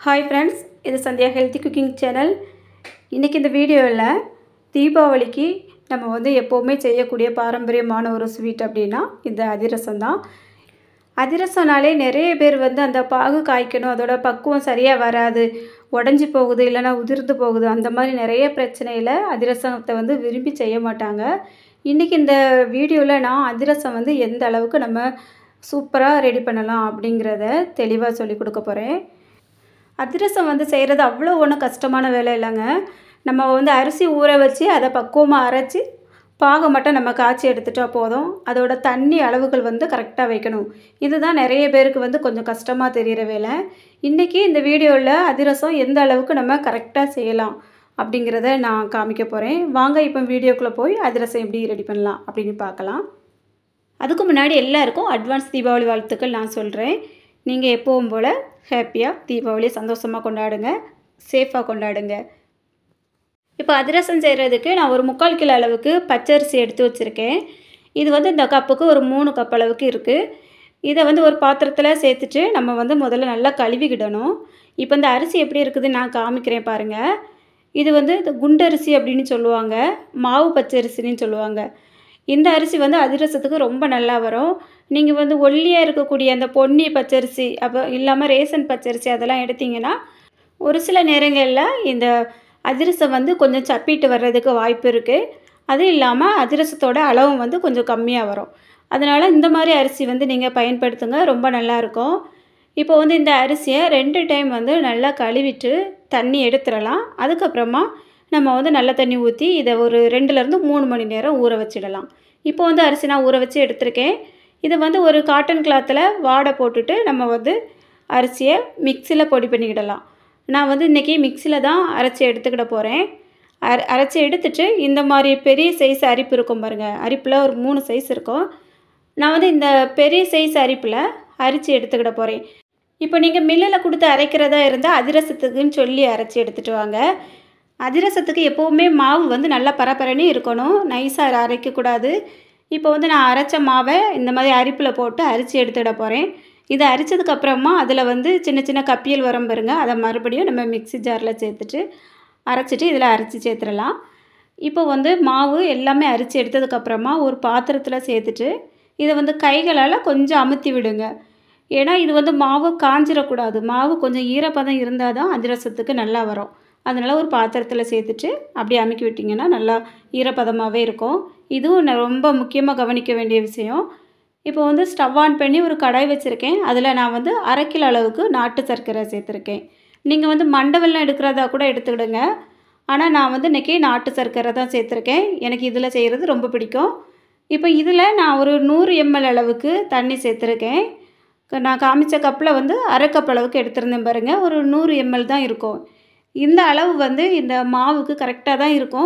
hi friends இது Sandhya healthy cooking channel இன்றைக்கி இந்த வீடியோவில் தீபாவளிக்கு நம்ம வந்து எப்போவுமே செய்யக்கூடிய பாரம்பரியமான ஒரு ஸ்வீட் அப்படின்னா இந்த அதிரசம் தான் அதிரசம்னாலே நிறைய பேர் வந்து அந்த பாகு காய்க்கணும் அதோட பக்குவம் சரியாக வராது உடஞ்சி போகுது இல்லைன்னா உதிர்ந்து போகுது அந்த மாதிரி நிறைய பிரச்சனையில் அதிரசத்தை வந்து விரும்பி செய்ய மாட்டாங்க இன்றைக்கி இந்த வீடியோவில் நான் அதிரசம் வந்து எந்த அளவுக்கு நம்ம சூப்பராக ரெடி பண்ணலாம் அப்படிங்கிறத தெளிவாக சொல்லி கொடுக்க போகிறேன் அதிரசம் வந்து செய்கிறது அவ்வளோ ஒன்றும் கஷ்டமான வேலை இல்லைங்க நம்ம வந்து அரிசி ஊற வச்சு அதை பக்குவமாக அரைச்சி பாகை மட்டும் நம்ம காய்ச்சி எடுத்துட்டா போதும் அதோட தண்ணி அளவுகள் வந்து கரெக்டாக வைக்கணும் இதுதான் நிறைய பேருக்கு வந்து கொஞ்சம் கஷ்டமாக தெரிகிற வேலை இன்றைக்கி இந்த வீடியோவில் அதிரசம் எந்த அளவுக்கு நம்ம கரெக்டாக செய்யலாம் அப்படிங்கிறத நான் காமிக்க போகிறேன் வாங்க இப்போ வீடியோக்குள்ளே போய் அதிரசம் எப்படி ரெடி பண்ணலாம் அப்படின்னு பார்க்கலாம் அதுக்கு முன்னாடி எல்லாருக்கும் அட்வான்ஸ் தீபாவளி வாழ்த்துக்கள் நான் சொல்கிறேன் நீங்கள் எப்பவும் போல் ஹாப்பியாக தீபாவளியை சந்தோஷமாக கொண்டாடுங்க சேஃபாக கொண்டாடுங்க இப்போ அதிரசம் செய்கிறதுக்கு நான் ஒரு முக்கால் கிலோ அளவுக்கு பச்சரிசி எடுத்து வச்சுருக்கேன் இது வந்து இந்த கப்புக்கு ஒரு மூணு கப் அளவுக்கு இருக்குது இதை வந்து ஒரு பாத்திரத்தில் சேர்த்துட்டு நம்ம வந்து முதல்ல நல்லா கழுவிக்கிடணும் இப்போ இந்த அரிசி எப்படி இருக்குதுன்னு நான் காமிக்கிறேன் பாருங்கள் இது வந்து இந்த குண்டரிசி அப்படின்னு சொல்லுவாங்க மாவு பச்சரிசின்னு சொல்லுவாங்க இந்த அரிசி வந்து அதிரசத்துக்கு ரொம்ப நல்லா வரும் நீங்கள் வந்து ஒல்லியாக இருக்கக்கூடிய அந்த பொன்னி பச்சரிசி அப்போ இல்லாமல் ரேசன் பச்சரிசி அதெல்லாம் எடுத்திங்கன்னா ஒரு சில நேரங்களில் இந்த அதிரசம் வந்து கொஞ்சம் சப்பிட்டு வர்றதுக்கு வாய்ப்பு இருக்குது அது இல்லாமல் அதிரசத்தோட அளவும் வந்து கொஞ்சம் கம்மியாக வரும் அதனால் இந்த மாதிரி அரிசி வந்து நீங்கள் பயன்படுத்துங்க ரொம்ப நல்லாயிருக்கும் இப்போ வந்து இந்த அரிசியை ரெண்டு டைம் வந்து நல்லா கழுவிட்டு தண்ணி எடுத்துடலாம் அதுக்கப்புறமா நம்ம வந்து நல்ல தண்ணி ஊற்றி இதை ஒரு ரெண்டுலேருந்து மூணு மணி நேரம் ஊற வச்சிடலாம் இப்போ வந்து அரிசி நான் ஊற வச்சு எடுத்திருக்கேன் இதை வந்து ஒரு காட்டன் கிளாத்தில் வாடை போட்டுட்டு நம்ம வந்து அரிசியை மிக்சியில் பொடி பண்ணிக்கிடலாம் நான் வந்து இன்றைக்கி மிக்சியில் தான் அரைச்சி எடுத்துக்கிட போகிறேன் அர அரைச்சி எடுத்துட்டு இந்த மாதிரி பெரிய சைஸ் அரிப்பு இருக்கும் பாருங்கள் அரிப்பில் ஒரு மூணு சைஸ் இருக்கும் நான் வந்து இந்த பெரிய சைஸ் அரிப்பில் அரிச்சு எடுத்துக்கிட போகிறேன் இப்போ நீங்கள் மில்லில் கொடுத்து அரைக்கிறதா இருந்தால் அதிரசத்துக்குன்னு சொல்லி அரைச்சி எடுத்துகிட்டு வாங்க அதிரசத்துக்கு எப்போவுமே மாவு வந்து நல்லா பரபரன்னு இருக்கணும் நைஸாக அரைக்கக்கூடாது இப்போ வந்து நான் அரைச்ச மாவை இந்த மாதிரி அரிப்பில் போட்டு அரிச்சு எடுத்துட போகிறேன் இதை அரித்ததுக்கப்புறமா அதில் வந்து சின்ன சின்ன கப்பியல் வரம் பாருங்க அதை மறுபடியும் நம்ம மிக்சி ஜாரில் சேர்த்துட்டு அரைச்சிட்டு இதில் அரைச்சி சேர்த்துடலாம் இப்போ வந்து மாவு எல்லாமே அரித்து எடுத்ததுக்கப்புறமா ஒரு பாத்திரத்தில் சேர்த்துட்டு இதை வந்து கைகளால் கொஞ்சம் அமுத்தி விடுங்க ஏன்னா இது வந்து மாவு காஞ்சிடக்கூடாது மாவு கொஞ்சம் ஈரப்பதம் இருந்தால் தான் அதிரசத்துக்கு நல்லா வரும் அதனால் ஒரு பாத்திரத்தில் சேர்த்துட்டு அப்படியே அமுக்கி விட்டிங்கன்னா நல்லா ஈரப்பதமாகவே இருக்கும் இதுவும் ரொம்ப முக்கியமாக கவனிக்க வேண்டிய விஷயம் இப்போ வந்து ஸ்டவ் ஆன் பண்ணி ஒரு கடாய் வச்சுருக்கேன் அதில் நான் வந்து அரை கிலோ அளவுக்கு நாட்டு சர்க்கரை சேர்த்துருக்கேன் நீங்கள் வந்து மண்டவெல்லாம் எடுக்கிறதா கூட எடுத்துக்கிடுங்க ஆனால் நான் வந்து இன்றைக்கி நாட்டு சர்க்கரை தான் சேர்த்துருக்கேன் எனக்கு இதில் செய்கிறது ரொம்ப பிடிக்கும் இப்போ இதில் நான் ஒரு நூறு எம்எல் அளவுக்கு தண்ணி சேர்த்துருக்கேன் நான் காமிச்ச கப்பில் வந்து அரை கப் அளவுக்கு எடுத்திருந்தேன் பாருங்கள் ஒரு நூறு எம்எல் தான் இருக்கும் இந்த அளவு வந்து இந்த மாவுக்கு கரெக்டாக தான் இருக்கும்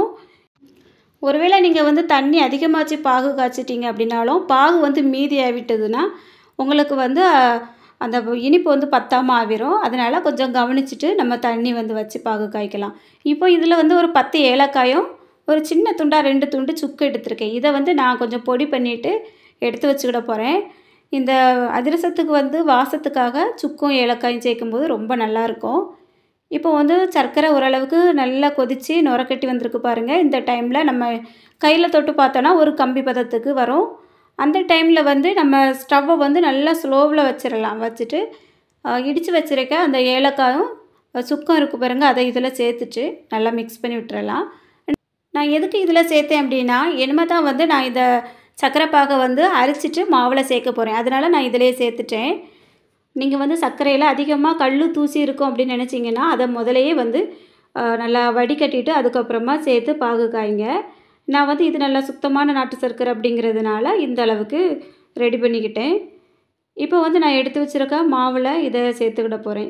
ஒருவேளை நீங்கள் வந்து தண்ணி அதிகமாச்சு பாகு காய்ச்சிட்டிங்க அப்படின்னாலும் பாகு வந்து மீதி ஆகிவிட்டதுன்னா உங்களுக்கு வந்து அந்த இனிப்பு வந்து பத்தாமல் ஆகிரும் அதனால் கொஞ்சம் கவனிச்சுட்டு நம்ம தண்ணி வந்து வச்சு பாகு காய்க்கலாம் இப்போ இதில் வந்து ஒரு பத்து ஏலக்காயும் ஒரு சின்ன துண்டாக ரெண்டு துண்டு சுக்கு எடுத்திருக்கேன் இதை வந்து நான் கொஞ்சம் பொடி பண்ணிவிட்டு எடுத்து வச்சுக்கிட போகிறேன் இந்த அதிரசத்துக்கு வந்து வாசத்துக்காக சுக்கும் ஏலக்காயும் சேர்க்கும்போது ரொம்ப நல்லாயிருக்கும் இப்போ வந்து சர்க்கரை ஓரளவுக்கு நல்லா கொதித்து நுரக்கட்டி வந்திருக்கு பாருங்கள் இந்த டைமில் நம்ம கையில் தொட்டு பார்த்தோன்னா ஒரு கம்பி பதத்துக்கு வரும் அந்த டைமில் வந்து நம்ம ஸ்டவ்வை வந்து நல்லா ஸ்லோவில் வச்சிடலாம் வச்சுட்டு இடித்து வச்சுருக்க அந்த ஏலக்காயும் சுக்கம் இருக்குது பாருங்கள் அதை இதில் சேர்த்துட்டு நல்லா மிக்ஸ் பண்ணி விட்டுறலாம் நான் எதுக்கு இதில் சேர்த்தேன் அப்படின்னா என்னமே தான் வந்து நான் இதை சர்க்கரை பாகை வந்து அரைச்சிட்டு மாவில் சேர்க்க போகிறேன் அதனால் நான் இதிலே சேர்த்துட்டேன் நீங்கள் வந்து சர்க்கரையில் அதிகமாக கல் தூசி இருக்கும் அப்படின்னு நினச்சிங்கன்னா அதை முதலையே வந்து நல்லா வடிகட்டிட்டு அதுக்கப்புறமா சேர்த்து பாகு காய்ங்க நான் வந்து இது நல்லா சுத்தமான நாட்டு சர்க்கரை அப்படிங்கிறதுனால இந்த அளவுக்கு ரெடி பண்ணிக்கிட்டேன் இப்போ வந்து நான் எடுத்து வச்சுருக்க மாவில் இதை சேர்த்துக்கிட போகிறேன்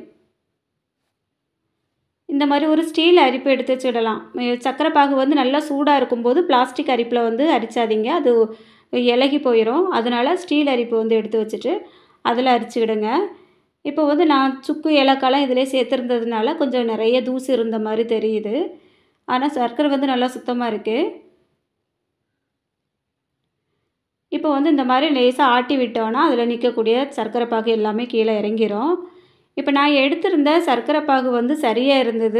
இந்த மாதிரி ஒரு ஸ்டீல் அரிப்பு எடுத்து வச்சுடலாம் சர்க்கரை பாகு வந்து நல்லா சூடாக இருக்கும்போது பிளாஸ்டிக் அரிப்பில் வந்து அரிச்சாதீங்க அது இலகி போயிடும் அதனால் ஸ்டீல் அரிப்பு வந்து எடுத்து வச்சுட்டு அதில் அரிச்சுக்கிடுங்க இப்போ வந்து நான் சுக்கு ஏலக்காய்லாம் இதிலே சேர்த்துருந்ததுனால கொஞ்சம் நிறைய தூசு இருந்த மாதிரி தெரியுது ஆனால் சர்க்கரை வந்து நல்லா சுத்தமாக இருக்குது இப்போ வந்து இந்த மாதிரி லேசாக ஆட்டி விட்டோன்னா அதில் நிற்கக்கூடிய சர்க்கரை பாகு எல்லாமே கீழே இறங்கிரும் இப்போ நான் எடுத்திருந்த சர்க்கரை பாகு வந்து சரியாக இருந்தது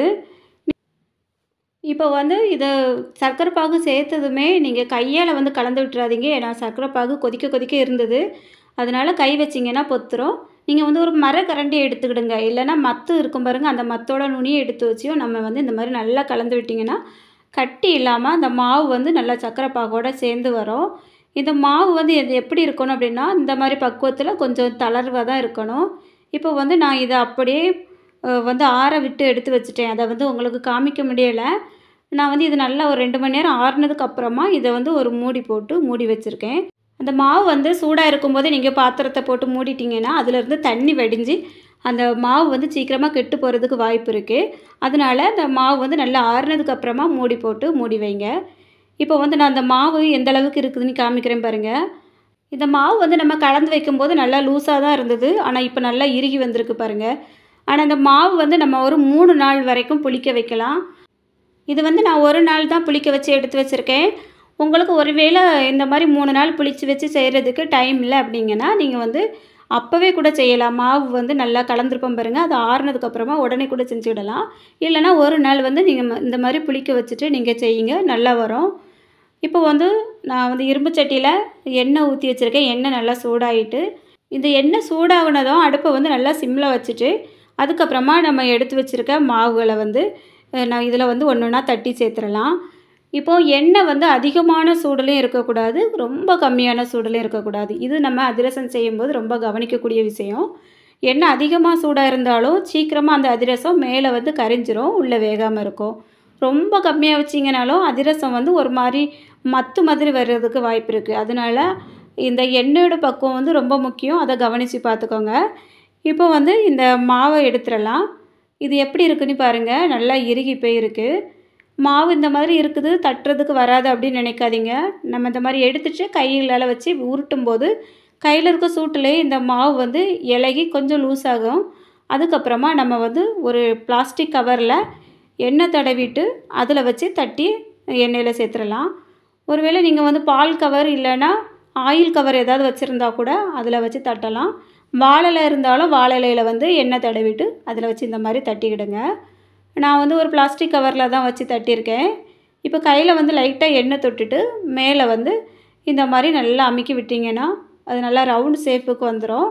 இப்போ வந்து இதை சர்க்கரை பாகு சேர்த்ததுமே நீங்கள் கையால் வந்து கலந்து விட்டுறாதீங்க ஏன்னா சர்க்கரை பாகு கொதிக்க கொதிக்க இருந்தது அதனால் கை வச்சிங்கன்னா பொத்துரும் நீங்கள் வந்து ஒரு மரக்கரண்டி எடுத்துக்கிடுங்க இல்லைன்னா மத்து இருக்கும் பாருங்கள் அந்த மத்தோட நுனியை எடுத்து வச்சியும் நம்ம வந்து இந்த மாதிரி நல்லா கலந்து விட்டிங்கன்னா கட்டி இல்லாமல் அந்த மாவு வந்து நல்லா சர்க்கரை பாகோட சேர்ந்து வரும் இந்த மாவு வந்து எது எப்படி இருக்கணும் அப்படின்னா இந்த மாதிரி பக்குவத்தில் கொஞ்சம் தளர்வாக தான் இருக்கணும் இப்போ வந்து நான் இதை அப்படியே அஹ், வந்து ஆற விட்டு எடுத்து வச்சுட்டேன் அதை வந்து உங்களுக்கு காமிக்க முடியலை நான் வந்து இது நல்லா ஒரு ரெண்டு மணி நேரம் ஆறுனதுக்கு அப்புறமா இதை வந்து ஒரு மூடி போட்டு மூடி வச்சுருக்கேன் அந்த மாவு வந்து சூடாக இருக்கும்போது நீங்கள் பாத்திரத்தை போட்டு மூடிட்டிங்கன்னா அதுலேருந்து தண்ணி வடிஞ்சு அந்த மாவு வந்து சீக்கிரமாக கெட்டு போகிறதுக்கு வாய்ப்பு இருக்குது அதனால அந்த மாவு வந்து நல்லா ஆறுனதுக்கு அப்புறமா மூடி போட்டு மூடி வைங்க இப்போ வந்து நான் அந்த மாவு எந்த அளவுக்கு இருக்குதுன்னு காமிக்கிறேன் பாருங்கள் இந்த மாவு வந்து நம்ம கலந்து வைக்கும்போது நல்லா லூஸாக தான் இருந்தது ஆனால் இப்போ நல்லா இறுகி வந்திருக்கு பாருங்கள் ஆனால் இந்த மாவு வந்து நம்ம ஒரு மூணு நாள் வரைக்கும் புளிக்க வைக்கலாம் இது வந்து நான் ஒரு நாள் தான் புளிக்க வச்சு எடுத்து வச்சுருக்கேன் உங்களுக்கு ஒருவேளை இந்த மாதிரி மூணு நாள் புளிச்சு வச்சு செய்கிறதுக்கு டைம் இல்லை அப்படிங்கன்னா நீங்கள் வந்து அப்போவே கூட செய்யலாம் மாவு வந்து நல்லா கலந்துருப்போம் பாருங்கள் அது ஆறுனதுக்கப்புறமா உடனே கூட செஞ்சுவிடலாம் இல்லைன்னா ஒரு நாள் வந்து நீங்கள் இந்த மாதிரி புளிக்க வச்சுட்டு நீங்கள் செய்யுங்க நல்லா வரும் இப்போ வந்து நான் வந்து இரும்பு சட்டியில் எண்ணெய் ஊற்றி வச்சுருக்கேன் எண்ணெய் நல்லா சூடாயிட்டு இந்த எண்ணெய் சூடாகுனதும் அடுப்பை வந்து நல்லா சிம்மில் வச்சுட்டு அதுக்கப்புறமா நம்ம எடுத்து வச்சுருக்க மாவுகளை வந்து அஹ், நான் இதில் வந்து ஒன்று ஒன்றா தட்டி சேர்த்துடலாம் இப்போது எண்ணெய் வந்து அதிகமான சூடுலையும் இருக்கக்கூடாது ரொம்ப கம்மியான சூடுலையும் இருக்கக்கூடாது இது நம்ம அதிரசம் செய்யும்போது ரொம்ப கவனிக்கக்கூடிய விஷயம் எண்ணெய் அதிகமாக சூடாக இருந்தாலும் சீக்கிரமாக அந்த அதிரசம் மேலே வந்து கரிஞ்சிரும் உள்ளே வேகாமல் இருக்கும் ரொம்ப கம்மியாக வச்சிங்கனாலும் அதிரசம் வந்து ஒரு மாதிரி மத்து மாதிரி வர்றதுக்கு வாய்ப்பு இருக்குது அதனால இந்த எண்ணெயோட பக்குவம் வந்து ரொம்ப முக்கியம் அதை கவனித்து பார்த்துக்கோங்க இப்போ வந்து இந்த மாவை எடுத்துடலாம் இது எப்படி இருக்குன்னு பாருங்கள் நல்லா இறுகி போயிருக்கு மாவு இந்த மாதிரி இருக்குது தட்டுறதுக்கு வராது அப்படின்னு நினைக்காதீங்க நம்ம இந்த மாதிரி எடுத்துட்டு கைகளால் வச்சு உருட்டும் போது கையில் இருக்க சூட்டிலே இந்த மாவு வந்து இலகி கொஞ்சம் லூஸ் ஆகும் அதுக்கப்புறமா நம்ம வந்து ஒரு பிளாஸ்டிக் கவரில் எண்ணெய் தடவிட்டு அதில் வச்சு தட்டி எண்ணெயில் சேர்த்துடலாம் ஒருவேளை நீங்கள் வந்து பால் கவர் இல்லைன்னா ஆயில் கவர் ஏதாவது வச்சுருந்தா கூட அதில் வச்சு தட்டலாம் வாழலை இருந்தாலும் வாழை இலையில வந்து எண்ணெய் தடவிட்டு அதில் வச்சு இந்த மாதிரி தட்டிக்கிடுங்க நான் வந்து ஒரு பிளாஸ்டிக் கவரில் தான் வச்சு தட்டியிருக்கேன் இப்போ கையில் வந்து லைட்டாக எண்ணெய் தொட்டுட்டு மேலே வந்து இந்த மாதிரி நல்லா அமுக்கி விட்டிங்கன்னா அது நல்லா ரவுண்ட் ஷேப்புக்கு வந்துடும்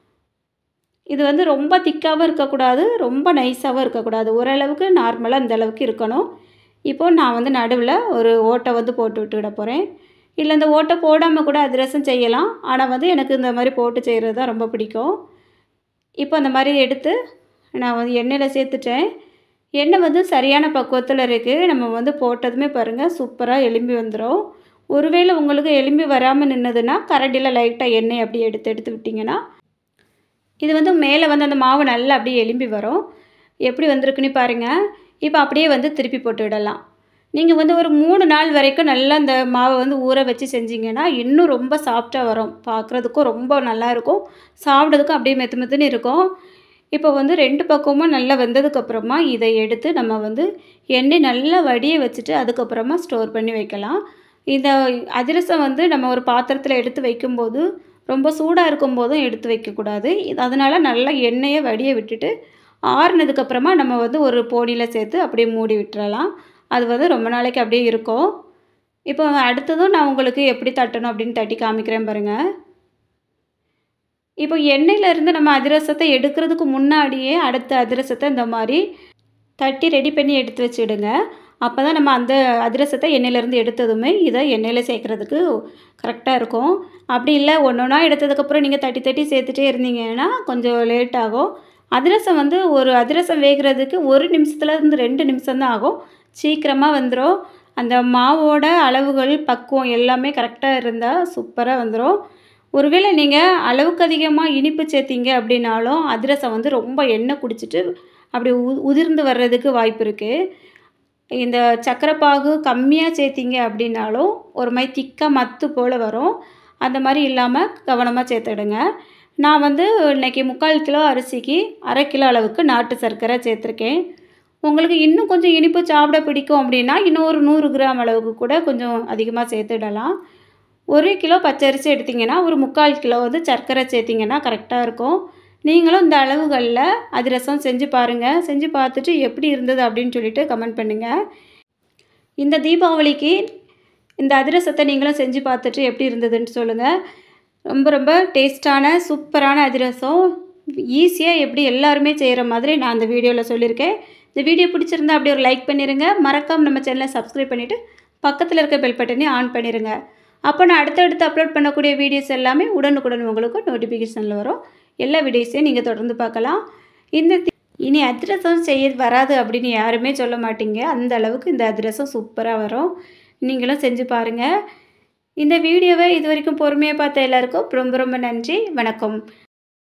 இது வந்து ரொம்ப திக்காகவும் இருக்கக்கூடாது ரொம்ப நைஸாகவும் இருக்கக்கூடாது ஓரளவுக்கு நார்மலாக இந்த அளவுக்கு இருக்கணும் இப்போது நான் வந்து நடுவில் ஒரு ஓட்டை வந்து போட்டு விட்டுவிட போகிறேன் இல்லை இந்த ஓட்டை போடாமல் கூட அதிரசம் செய்யலாம் ஆனால் வந்து எனக்கு இந்த மாதிரி போட்டு செய்கிறது தான் ரொம்ப பிடிக்கும் இப்போ அந்த மாதிரி எடுத்து நான் வந்து எண்ணெயில் சேர்த்துட்டேன் எண்ணெய் வந்து சரியான பக்குவத்தில் இருக்குது நம்ம வந்து போட்டதுமே பாருங்கள் சூப்பராக எலும்பி வந்துடும் ஒருவேளை உங்களுக்கு எலும்பி வராமல் நின்னதுன்னா கரண்டியில் லைட்டாக எண்ணெய் அப்படியே எடுத்து எடுத்து விட்டிங்கன்னா இது வந்து மேலே வந்து அந்த மாவு நல்லா அப்படியே எலும்பி வரும் எப்படி வந்திருக்குன்னு பாருங்கள் இப்போ அப்படியே வந்து திருப்பி போட்டு விடலாம் நீங்கள் வந்து ஒரு மூணு நாள் வரைக்கும் நல்லா அந்த மாவை வந்து ஊற வச்சு செஞ்சீங்கன்னா இன்னும் ரொம்ப சாஃப்டாக வரும் பார்க்குறதுக்கும் ரொம்ப நல்லா இருக்கும் சாப்பிட்றதுக்கும் அப்படியே மெத்து மெத்துன்னு இருக்கும் இப்போ வந்து ரெண்டு பக்கமும் நல்லா வெந்ததுக்கப்புறமா இதை எடுத்து நம்ம வந்து எண்ணெய் நல்லா வடிய வச்சுட்டு அதுக்கப்புறமா ஸ்டோர் பண்ணி வைக்கலாம் இந்த அதிரசம் வந்து நம்ம ஒரு பாத்திரத்தில் எடுத்து வைக்கும்போது ரொம்ப சூடாக இருக்கும்போதும் எடுத்து வைக்கக்கூடாது இது அதனால் நல்லா எண்ணெயை வடிய விட்டுட்டு ஆறுனதுக்கப்புறமா நம்ம வந்து ஒரு போடியில் சேர்த்து அப்படியே மூடி விட்டுறலாம் அது வந்து ரொம்ப நாளைக்கு அப்படியே இருக்கும் இப்போ அடுத்ததும் நான் உங்களுக்கு எப்படி தட்டணும் அப்படின்னு தட்டி காமிக்கிறேன் பாருங்கள் இப்போ எண்ணெயிலேருந்து நம்ம அதிரசத்தை எடுக்கிறதுக்கு முன்னாடியே அடுத்த அதிரசத்தை இந்த மாதிரி தட்டி ரெடி பண்ணி எடுத்து வச்சுடுங்க அப்போ தான் நம்ம அந்த அதிரசத்தை எண்ணெயிலேருந்து எடுத்ததுமே இதை எண்ணெயில் சேர்க்குறதுக்கு கரெக்டாக இருக்கும் அப்படி இல்லை ஒன்று ஒன்றா எடுத்ததுக்கப்புறம் நீங்கள் தட்டி தட்டி சேர்த்துட்டே இருந்தீங்கன்னா கொஞ்சம் லேட் ஆகும் அதிரசம் வந்து ஒரு அதிரசம் வேகிறதுக்கு ஒரு நிமிஷத்துலேருந்து ரெண்டு நிமிஷம் தான் ஆகும் சீக்கிரமாக வந்துடும் அந்த மாவோட அளவுகள் பக்குவம் எல்லாமே கரெக்டாக இருந்தால் சூப்பராக வந்துடும் ஒருவேளை நீங்கள் அளவுக்கு அதிகமாக இனிப்பு சேர்த்தீங்க அப்படின்னாலும் அதிரசம் வந்து ரொம்ப எண்ணெய் குடிச்சிட்டு அப்படி உ உதிர்ந்து வர்றதுக்கு வாய்ப்பு இருக்குது இந்த சக்கரைப்பாகு கம்மியாக சேர்த்திங்க அப்படின்னாலும் ஒரு மாதிரி திக்காக மத்து போல் வரும் அந்த மாதிரி இல்லாமல் கவனமாக சேர்த்துடுங்க நான் வந்து இன்றைக்கி முக்கால் கிலோ அரிசிக்கு அரை கிலோ அளவுக்கு நாட்டு சர்க்கரை சேர்த்துருக்கேன் உங்களுக்கு இன்னும் கொஞ்சம் இனிப்பு சாப்பிட பிடிக்கும் அப்படின்னா இன்னும் ஒரு நூறு கிராம் அளவுக்கு கூட கொஞ்சம் அதிகமாக சேர்த்துடலாம் ஒரு கிலோ பச்சரிசி எடுத்திங்கன்னா ஒரு முக்கால் கிலோ வந்து சர்க்கரை சேர்த்திங்கன்னா கரெக்டாக இருக்கும் நீங்களும் இந்த அளவுகளில் அதிரசம் செஞ்சு பாருங்கள் செஞ்சு பார்த்துட்டு எப்படி இருந்தது அப்படின்னு சொல்லிட்டு கமெண்ட் பண்ணுங்கள் இந்த தீபாவளிக்கு இந்த அதிரசத்தை நீங்களும் செஞ்சு பார்த்துட்டு எப்படி இருந்ததுன்னு சொல்லுங்கள் ரொம்ப ரொம்ப டேஸ்டான சூப்பரான அதிரசம் ஈஸியாக எப்படி எல்லாருமே செய்கிற மாதிரி நான் அந்த வீடியோவில் சொல்லியிருக்கேன் இந்த வீடியோ பிடிச்சிருந்தா அப்படியே ஒரு லைக் பண்ணிடுங்க மறக்காமல் நம்ம சேனலை சப்ஸ்கிரைப் பண்ணிவிட்டு பக்கத்தில் இருக்க பெல் பட்டனையும் ஆன் பண்ணிடுங்க அப்போ நான் அடுத்தடுத்து அப்லோட் பண்ணக்கூடிய வீடியோஸ் எல்லாமே உடனுக்குடன் உங்களுக்கு நோட்டிஃபிகேஷனில் வரும் எல்லா வீடியோஸையும் நீங்கள் தொடர்ந்து பார்க்கலாம் இந்த தி- இனி அதிரசம் செய்ய வராது அப்படின்னு யாருமே சொல்ல மாட்டீங்க அந்த அளவுக்கு இந்த அதிரசம் சூப்பராக வரும் நீங்களும் செஞ்சு பாருங்கள் இந்த வீடியோவை இது வரைக்கும் பொறுமையாக பார்த்த எல்லாருக்கும் ரொம்ப ரொம்ப நன்றி வணக்கம்